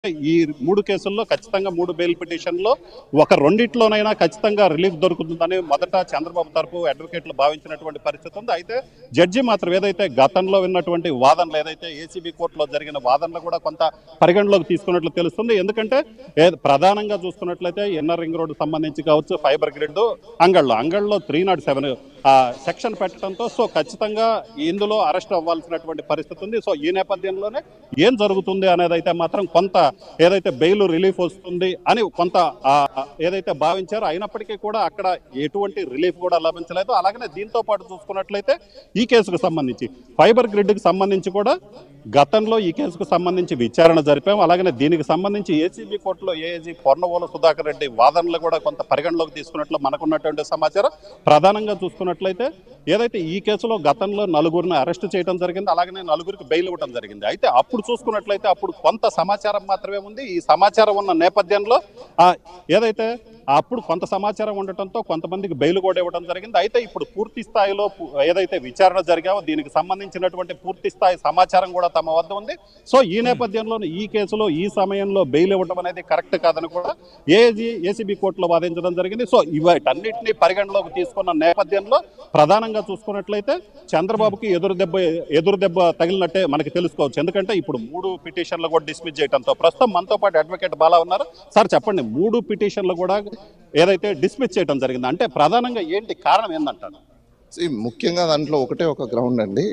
ఈ మూడు కేసుల్లో ఖచ్చితంగా మూడు బెయిల్ పిటిషన్లో ఒక రెండిట్లోనైనా ఖచ్చితంగా రిలీఫ్ దొరుకుతుందని మొదట చంద్రబాబు తరపు అడ్వకేట్లు భావించినటువంటి పరిస్థితి ఉంది అయితే జడ్జి మాత్రం ఏదైతే గతంలో విన్నటువంటి వాదనలు ఏదైతే ఏసీబీ కోర్టులో జరిగిన వాదనలు కూడా కొంత పరిగణలోకి తీసుకున్నట్లు తెలుస్తుంది ఎందుకంటే ఏ- ప్రధానంగా చూసుకున్నట్లయితే ఇన్నర్ రింగ్ రోడ్ సంబంధించి కావచ్చు ఫైబర్ గ్రిడ్ అంగళ్ళలో అంగళ్ళలో త్రీ నాట్ సెవెన్ సెక్షన్ పెట్టడంతో సో ఖచ్చితంగా ఇందులో అరెస్ట్ అవ్వాల్సినటువంటి పరిస్థితి ఉంది సో ఈ నేపథ్యంలోనే ఏం జరుగుతుంది అనేది అయితే మాత్రం కొంత ఏదైతే బెయిల్ రిలీఫ్ వస్తుంది అని కొంత ఆ, ఏదైతే భావించారో అయినప్పటికీ కూడా అక్కడ ఎటువంటి రిలీఫ్ కూడా లభించలేదు అలాగనే దీంతో పాటు చూసుకున్నట్లయితే ఈ కేసుకు సంబంధించి ఫైబర్ గ్రిడ్కి సంబంధించి కూడా గతంలో ఈ కేసుకు సంబంధించి విచారణ జరిపాం అలాగనే దీనికి సంబంధించి ఏసీబీ కోర్టులో ఏఏజీ పొర్నవోలు సుధాకర్ రెడ్డి వాదనలు కూడా కొంత పరిగణలోకి తీసుకున్నట్లు మనకున్నటువంటి సమాచారం ప్రధానంగా చూసుకున్నట్లయితే ఏదైతే ఈ కేసులో గతంలో నలుగురిని అరెస్ట్ చేయడం జరిగింది అలాగనే నలుగురికి బెయిల్ ఇవ్వడం జరిగింది అయితే అప్పుడు చూసుకున్నట్లయితే అప్పుడు కొంత సమాచారం మాత్రమే ఉంది ఈ సమాచారం ఉన్న నేపథ్యంలో ఆ, ఏదైతే అప్పుడు కొంత సమాచారం ఉండటంతో కొంతమందికి బెయిల్ కూడా ఇవ్వడం జరిగింది అయితే ఇప్పుడు పూర్తి స్థాయిలో పు- ఏదైతే విచారణ జరిగామో దీనికి సంబంధించినటువంటి పూర్తి స్థాయి సమాచారం కూడా తమ వద్ద ఉంది సో ఈ నేపథ్యంలో ఈ కేసులో ఈ సమయంలో బెయిల్ ఇవ్వడం అనేది కరెక్ట్ కాదని కూడా ఏజీ ఏసీబీ కోర్టులో వాదించడం జరిగింది సో వీటన్నిటిని పరిగణలోకి తీసుకున్న నేపథ్యంలో ప్రధానంగా చూసుకున్నట్లయితే చంద్రబాబుకి ఎదురు దెబ్బ ఎదురు దెబ్బ తగిలినట్టే మనకి తెలుసుకోవచ్చు ఎందుకంటే ఇప్పుడు మూడు పిటిషన్లు కూడా డిస్మిస్ చేయడంతో ప్రస్తుతం మనతో పాటు అడ్వకేట్ బాలా ఉన్నారు సార్ చెప్పండి మూడు పిటిషన్లు కూడా ఏదైతే డిస్మిస్ చేయడం జరిగింది అంటే ప్రధానంగా ఏంటి కారణం ఏందంటారు See, ముఖ్యంగా దాంట్లో ఒకటే ఒక గ్రౌండ్ అండి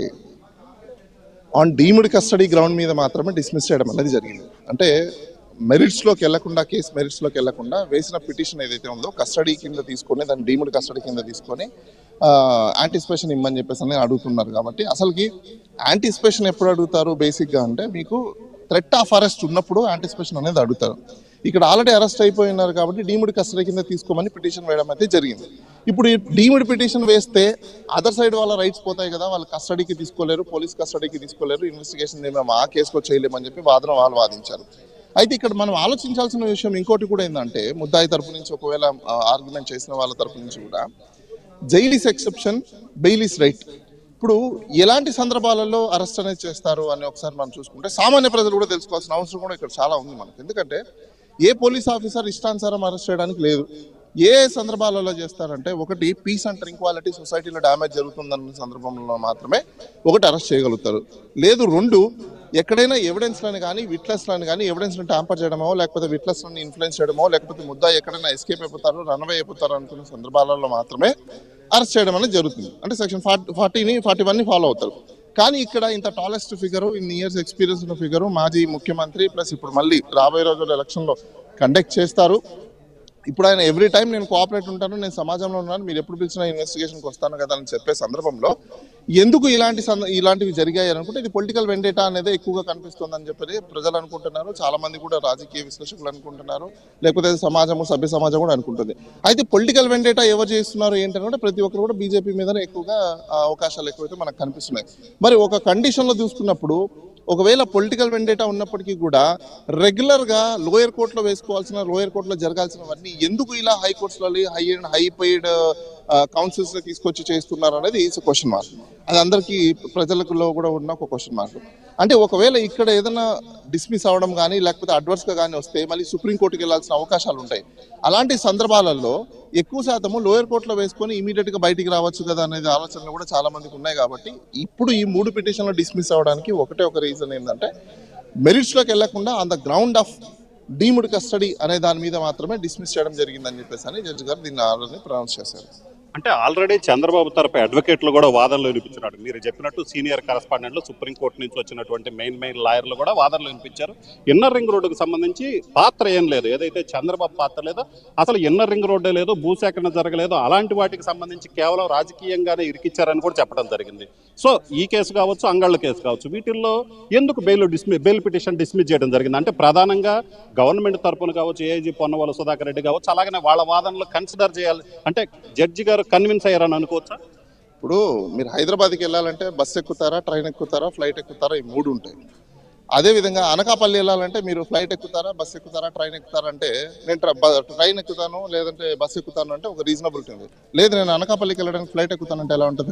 ఆన్ డీమ్డ్ కస్టడీ గ్రౌండ్ మీద మాత్రమే డిస్మిస్ చేయడం అనేది జరిగింది అంటే మెరిట్స్లోకి వెళ్లకుండా కేసు మెరిట్స్లోకి వెళ్లకుండా వేసిన పిటిషన్ ఏదైతే ఉందో కస్టడీ కింద తీసుకొని దాన్ని డీమ్డ్ కస్టడీ కింద తీసుకొని యాంటిసిపేషన్ ఇమ్మని చెప్పేసి అని అడుగుతున్నారు కాబట్టి అసలుకి యాంటిసిపేషన్ ఎప్పుడు అడుగుతారు బేసిక్గా అంటే మీకు థ్రెట్ ఆఫ్ అరెస్ట్ ఉన్నప్పుడు యాంటిసిపేషన్ అనేది అడుగుతారు ఇక్కడ ఆల్రెడీ అరెస్ట్ అయిపోయి ఉన్నారు కాబట్టి డీమ్డ్ కస్టడీ కింద తీసుకోమని పిటిషన్ వేయడం అయితే జరిగింది ఇప్పుడు ఈ డీమ్డ్ పిటిషన్ వేస్తే అదర్ సైడ్ వాళ్ళ రైట్స్ పోతాయి కదా వాళ్ళు కస్టడీకి తీసుకోలేరు పోలీస్ కస్టడీకి తీసుకోలేరు ఇన్వెస్టిగేషన్ మేము ఆ కేసులో చేయలేమని చెప్పి వాదన వాళ్ళు వాదించారు అయితే ఇక్కడ మనం ఆలోచించాల్సిన విషయం ఇంకోటి కూడా ఏంటంటే ముద్దాయి తరపు నుంచి ఒకవేళ ఆర్గ్యుమెంట్ చేసిన వాళ్ళ తరపు నుంచి కూడా jail is exception bail is right ఇప్పుడు ఎలాంటి సందర్భాలలో అరెస్ట్ అనేది చేస్తారు అని ఒకసారి మనం చూసుకుంటే సామాన్య ప్రజలు కూడా తెలుసుకోవాల్సిన అవసరం కూడా ఇక్కడ చాలా ఉంది మనకు ఎందుకంటే ఏ పోలీస్ ఆఫీసర్ ఇష్టానుసారం అరెస్ట్ చేయడానికి లేదు ఏ సందర్భాలలో చేస్తారంటే ఒకటి పీస్ అండ్ ట్రింక్వాలిటీ సొసైటీలో డ్యామేజ్ జరుగుతుందన్న సందర్భంలో మాత్రమే ఒకటి అరెస్ట్ చేయగలుగుతారు లేదు రెండు ఎక్కడైనా ఎవిడెన్స్లను కానీ విట్లెస్లను కానీ ఎవిడెన్స్లను ట్యాంపర్ చేయడమో లేకపోతే విట్లెస్లను ఇన్ఫ్లుయెన్స్ చేయడమో లేకపోతే ముద్దా ఎక్కడైనా ఎస్కేప్ అయిపోతారు రన్వే అయిపోతారు అనుకున్న సందర్భాలలో మాత్రమే అరెస్ట్ చేయడం అనేది జరుగుతుంది అంటే సెక్షన్ ఫార్టీ ఫార్టీని ఫార్టీ వన్ని ఫాలో అవుతారు కానీ ఇక్కడ ఇంత tallest figure in years experience ఉన్న ఫిగర్ మాజీ ముఖ్యమంత్రి ప్లస్ ఇప్పుడు మళ్ళీ రాబోయే రోజుల్లో ఎలక్షన్లో కండక్ట్ చేస్తారు ఇప్పుడు ఆయన ఎవ్రీ టైం నేను కోఆపరేట్ ఉంటాను నేను సమాజంలో ఉన్నాను మీరు ఎప్పుడు పిలిచినా ఇన్వెస్టిగేషన్కి వస్తాను కదా అని చెప్పే సందర్భంలో ఎందుకు ఇలాంటి సంద- ఇలాంటివి జరిగాయి అనుకుంటే ఇది పొలిటికల్ వెండేటా అనేది ఎక్కువగా కనిపిస్తుందని చెప్పి ప్రజలు అనుకుంటున్నారు చాలా మంది కూడా రాజకీయ విశ్లేషకులు అనుకుంటున్నారు లేకపోతే సమాజము సభ్య సమాజం కూడా అనుకుంటుంది అయితే పొలిటికల్ వెండేటా ఎవరు చేస్తున్నారు ఏంటంటే ప్రతి ఒక్కరు కూడా బీజేపీ మీదనే ఎక్కువగా ఆ, అవకాశాలు ఎక్కువైతే మనకు కనిపిస్తున్నాయి మరి ఒక కండిషన్లో చూసుకున్నప్పుడు ఒకవేళ పొలిటికల్ వెండేటా ఉన్నప్పటికీ కూడా రెగ్యులర్ గా లోయర్ కోర్టులో వేసుకోవాల్సిన లోయర్ కోర్టులో జరగాల్సినవన్నీ ఎందుకు ఇలా హై కోర్ట్స్లో high and high paid counsels లో తీసుకొచ్చి చేస్తున్నారు అనేది ఇట్స్ క్వశ్చన్ మార్క్ అది అందరికీ ప్రజలలో కూడా ఉన్న ఒక క్వశ్చన్ మార్క్ అంటే ఒకవేళ ఇక్కడ ఏదైనా డిస్మిస్ అవ్వడం కానీ లేకపోతే అడ్వర్స్ గా కానీ వస్తే మళ్ళీ సుప్రీంకోర్టుకి వెళ్ళాల్సిన అవకాశాలు ఉంటాయి అలాంటి సందర్భాలలో ఎక్కువ శాతము లోయర్ కోర్టులో వేసుకొని ఇమీడియట్ గా బయటికి రావచ్చు కదా అనేది ఆలోచనలు కూడా చాలా మందికి ఉన్నాయి కాబట్టి ఇప్పుడు ఈ మూడు పిటిషన్లు డిస్మిస్ అవ్వడానికి ఒకటే ఒక రీజన్ ఏంటంటే మెరిట్స్ లోకి వెళ్లకుండా on the ground of deemed custody అనే దాని మీద మాత్రమే డిస్మిస్ చేయడం జరిగిందని చెప్పేసి అని జడ్జి గారు దీన్ని ఆర్డర్ని ప్రొనౌన్స్ చేశారు అంటే ఆల్రెడీ చంద్రబాబు తరపు అడ్వకేట్లు కూడా వాదనలు వినిపించినాడు మీరు చెప్పినట్టు సీనియర్ కరస్పాండెంట్లు సుప్రీంకోర్టు నుంచి వచ్చినటువంటి మెయిన్ మెయిన్ లాయర్లు కూడా వాదనలు వినిపించారు ఇన్నర్ రింగ్ రోడ్డుకు సంబంధించి పాత్ర ఏం లేదు ఏదైతే చంద్రబాబు పాత్ర లేదో అసలు ఇన్నర్ రింగ్ రోడ్డే లేదు భూసేకరణ జరగలేదు అలాంటి వాటికి సంబంధించి కేవలం రాజకీయంగానే ఇరికిచ్చారని కూడా చెప్పడం జరిగింది సో ఈ కేసు కావచ్చు అంగళ్ళ కేసు కావచ్చు వీటిల్లో ఎందుకు బెయిల్ డిస్మి బెయిల్ పిటిషన్ డిస్మిస్ చేయడం జరిగింది అంటే ప్రధానంగా గవర్నమెంట్ తరపున కావచ్చు ఏఐజీ పొన్నవాళ్ళ సుధాకర్ రెడ్డి కావచ్చు అలాగనే వాళ్ళ వాదనలు కన్సిడర్ చేయాలి అంటే జడ్జి గారు కన్విన్స్ అయ్యారని అనుకోవచ్చా ఇప్పుడు మీరు హైదరాబాద్కి వెళ్ళాలంటే బస్ ఎక్కుతారా ట్రైన్ ఎక్కుతారా ఫ్లైట్ ఎక్కుతారా ఈ మూడు ఉంటాయి అదే విధంగా అనకాపల్లి వెళ్ళాలంటే మీరు ఫ్లైట్ ఎక్కుతారా బస్ ఎక్కుతారా ట్రైన్ ఎక్కుతారా అంటే నేను ట్ర- బ- ట్రైన్ ఎక్కుతాను లేదంటే బస్ ఎక్కుతాను అంటే ఒక రీజనబిలిటీ ఉంది లేదు నేను అనకాపల్లికి వెళ్ళడానికి ఫ్లైట్ ఎక్కుతానంటే ఎలా ఉంటుంది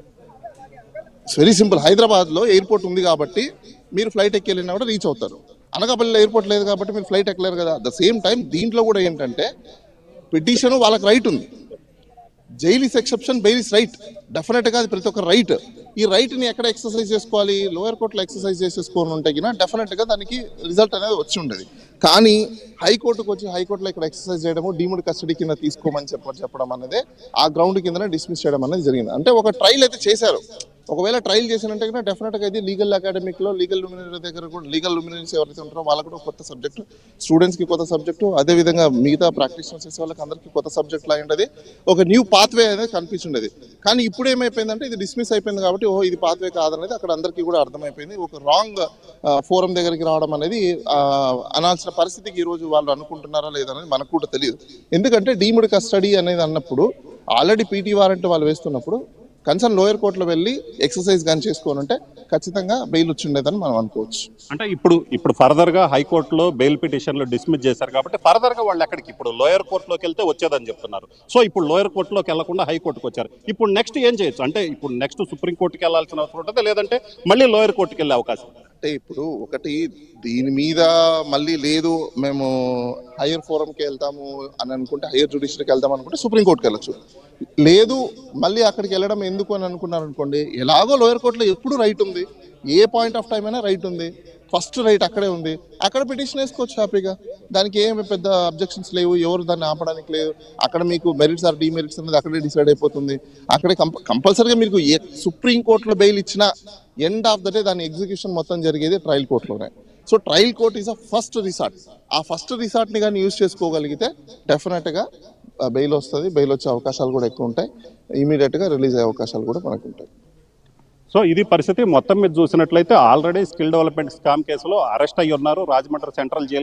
ఇట్స్ వెరీ సింపుల్ హైదరాబాద్లో ఎయిర్పోర్ట్ ఉంది కాబట్టి మీరు ఫ్లైట్ ఎక్కి వెళ్ళినా కూడా రీచ్ అవుతారు అనకాపల్లిలో ఎయిర్పోర్ట్ లేదు కాబట్టి మీరు ఫ్లైట్ ఎక్కలేరు కదా ద సేమ్ టైం దీంట్లో కూడా ఏంటంటే పిటిషన్ వాళ్ళకి రైట్ ఉంది jail is exception bail is right డెఫినెట్గా అది ప్రతి ఒక్క రైట్ ఈ రైట్ని ఎక్కడ ఎక్సర్సైజ్ చేసుకోవాలి లోయర్ కోర్టులో ఎక్సర్సైజ్ చేసేసుకొని ఉంటే కినా డెఫినెట్గా దానికి రిజల్ట్ అనేది వచ్చి ఉండేది కానీ హైకోర్టుకు వచ్చి హైకోర్టులో ఇక్కడ ఎక్సర్సైజ్ చేయడము డీముడ్ కస్టడీ కింద తీసుకోమని చెప్ప చెప్పడం అనేది ఆ గ్రౌండ్ కిందనే డిస్మిస్ చేయడం అనేది జరిగింది అంటే ఒక ట్రయల్ అయితే చేశారు ఒకవేళ ట్రయల్ చేసినట్టే కన్నా డెఫినెట్గా ఇది లీగల్ అకాడమిక్లో లీగల్ లుమినరీ దగ్గర కూడా లీగల్ లుమినరీస్ ఎవరైతే ఉంటారో వాళ్ళకు కూడా కొత్త సబ్జెక్ట్ స్టూడెంట్స్కి కొత్త సబ్జెక్టు అదేవిధంగా మిగతా ప్రాక్టీషనర్స్ చేసే వాళ్ళకి అందరికీ కొత్త సబ్జెక్ట్ లాగా ఉండేది ఒక న్యూ పాత్వే అనేది కనిపించుండేది కానీ ఇప్పుడు ఏమైపోయిందంటే ఇది డిస్మిస్ అయిపోయింది కాబట్టి ఓహో ఇది పాత్వే కాదనేది అక్కడ అందరికీ కూడా అర్థమైపోయింది ఒక రాంగ్ ఫోరం దగ్గరికి రావడం అనేది ఆ, అనాల్సిన పరిస్థితికి ఈ రోజు వాళ్ళు అనుకుంటున్నారా లేదనేది మనకు కూడా తెలియదు ఎందుకంటే డీమ్డ్ కస్టడీ అనేది అన్నప్పుడు ఆల్రెడీ పీటీ వారెంట్ వాళ్ళు వేస్తున్నప్పుడు కన్సర్న్ లోయర్ కోర్టులో వెళ్ళి ఎక్సర్సైజ్ కానీ చేసుకోని ఉంటే ఖచ్చితంగా బెయిల్ వచ్చిండేదని మనం అనుకోవచ్చు అంటే ఇప్పుడు ఇప్పుడు ఫర్దర్ గా హైకోర్టులో బెయిల్ పిటిషన్లు డిస్మిస్ చేశారు కాబట్టి ఫర్దర్ గా వాళ్ళు ఎక్కడికి ఇప్పుడు లోయర్ కోర్టులోకి వెళ్తే వచ్చేదని చెప్తున్నారు సో ఇప్పుడు లోయర్ కోర్టులోకి వెళ్లకుండా హైకోర్టుకి వచ్చారు ఇప్పుడు నెక్స్ట్ ఏం చేయొచ్చు అంటే ఇప్పుడు నెక్స్ట్ సుప్రీం కోర్టుకి వెళ్ళాల్సిన అవసరం ఉంటుంది లేదంటే మళ్ళీ లోయర్ కోర్టుకి వెళ్ళే అవకాశం ఉందా? అంటే ఇప్పుడు ఒకటి దీని మీద మళ్ళీ లేదు మేము హైయర్ ఫోరంకి వెళ్తాము అని అనుకుంటే హైయర్ జ్యుడిషియరీకి వెళ్తాం అనుకుంటే సుప్రీం కోర్టుకి వెళ్ళొచ్చు లేదు మళ్ళీ అక్కడికి వెళ్ళడం ఎందుకు అని అనుకున్నారు అనుకోండి ఎలాగో లోయర్ కోర్టులో ఎప్పుడు రైట్ ఉంది ఏ పాయింట్ ఆఫ్ టైం అయినా రైట్ ఉంది ఫస్ట్ రైట్ అక్కడే ఉంది అక్కడ పిటిషన్ వేసుకోవచ్చు హ్యాపీగా దానికి ఏమి పెద్ద అబ్జెక్షన్స్ లేవు ఎవరు దాన్ని ఆపడానికి లేదు అక్కడ మీకు మెరిట్స్ ఆర్ డిమెరిట్స్ అనేది అక్కడే డిసైడ్ అయిపోతుంది అక్కడే కంప కంపల్సరీగా మీకు ఏ సుప్రీం కోర్టులో బెయిల్ ఇచ్చినా ఎండ్ ఆఫ్ ద డే దాని ఎగ్జిక్యూషన్ మొత్తం జరిగేది ట్రయల్ కోర్టులోనే so trial court is a first resort ఆ ఫస్ట్ రిసార్ట్ని కానీ యూజ్ చేసుకోగలిగితే డెఫినెట్గా బెయిల్ వస్తుంది బెయిల్ వచ్చే అవకాశాలు కూడా ఎక్కువ ఉంటాయి ఇమీడియట్గా రిలీజ్ అయ్యే అవకాశాలు కూడా మనకు ఉంటాయి సో ఇది పరిస్థితి మొత్తం మీద చూసినట్లయితే ఆల్రెడీ స్కిల్ డెవలప్మెంట్ స్కామ్ కేసులో అరెస్ట్ అయ్యి ఉన్నారు రాజమండ్రి సెంట్రల్ జైలు